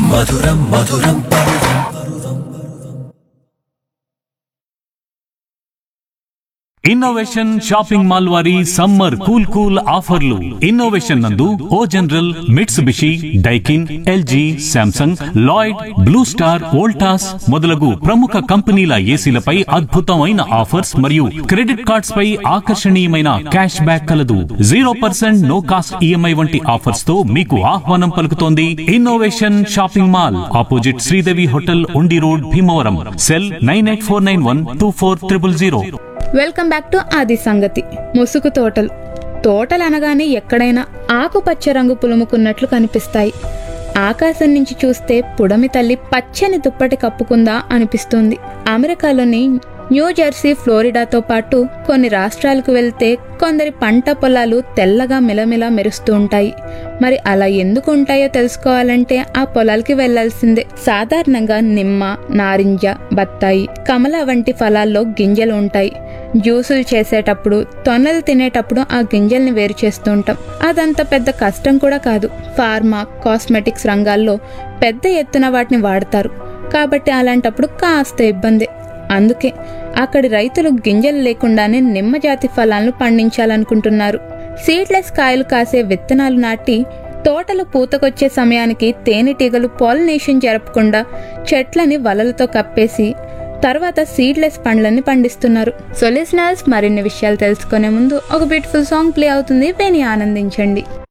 మధురం మధురం పరువం ఇన్నోవేషన్ షాపింగ్ మాల్ వారి సమ్మర్ కూల్ కూల్ ఆఫర్లు ఇన్నోవేషన్ నందు O General Mitsubishi Daikin L G Samsung Lloyd Blue Star Voltas మొదలగు ప్రముఖ కంపెనీల ఏసీలపై అద్భుతమైన ఆఫర్స్ మరియు క్రెడిట్ కార్డ్స్ పై ఆకర్షణీయమైన క్యాష్ బ్యాక్ కలదు zero percent no cost E M I వంటి ఆఫర్స్ తో మీకు ఆహ్వానం పలుకుతోంది Innovation shopping mall opposite Sridevi hotel Undi road Bhimavaram cell nine eight four nine one two four triple zero welcome back to ఆది సంగతి ముసుగు తోటలు తోటలు అనగానే ఎక్కడైనా ఆకుపచ్చ రంగు పులుముకున్నట్లు కనిపిస్తాయి ఆకాశం నుంచి చూస్తే పుడమి తల్లి పచ్చని దుప్పటి కప్పుకుందా అనిపిస్తుంది అమెరికాలోని న్యూ జెర్సీ ఫ్లోరిడాతో పాటు కొన్ని రాష్ట్రాలకు వెళ్తే కొందరి పంట పొలాలు తెల్లగా మిలమిల మెరుస్తూ ఉంటాయి మరి అలా ఎందుకు ఉంటాయో తెలుసుకోవాలంటే ఆ పొలాలకి వెళ్లాల్సిందే సాధారణంగా నిమ్మ నారింజ బత్తాయి కమల వంటి ఫలాల్లో గింజలు ఉంటాయి జ్యూసులు చేసేటప్పుడు తొనలు తినేటప్పుడు ఆ గింజల్ని వేరు చేస్తూ ఉంటాం అదంత పెద్ద కష్టం కూడా కాదు ఫార్మా కాస్మెటిక్స్ రంగాల్లో పెద్ద ఎత్తున వాటిని వాడతారు కాబట్టి అలాంటప్పుడు కాస్త ఇబ్బంది అందుకే అక్కడి రైతులు గింజలు లేకుండానే నిమ్మ జాతి ఫలాలను పండించాలనుకుంటున్నారు సీడ్లెస్ కాయలు కాసే విత్తనాలు నాటి తోటలు పూతకొచ్చే సమయానికి తేనెటీగలు పాలినేషన్ జరపకుండా చెట్లని వలలతో కప్పేసి తర్వాత సీడ్లెస్ పండ్లని పండిస్తున్నారు సో లిసనర్స్ మరిన్ని విషయాలు తెలుసుకునే ముందు ఒక బ్యూటిఫుల్ సాంగ్ ప్లే అవుతుంది విని ఆనందించండి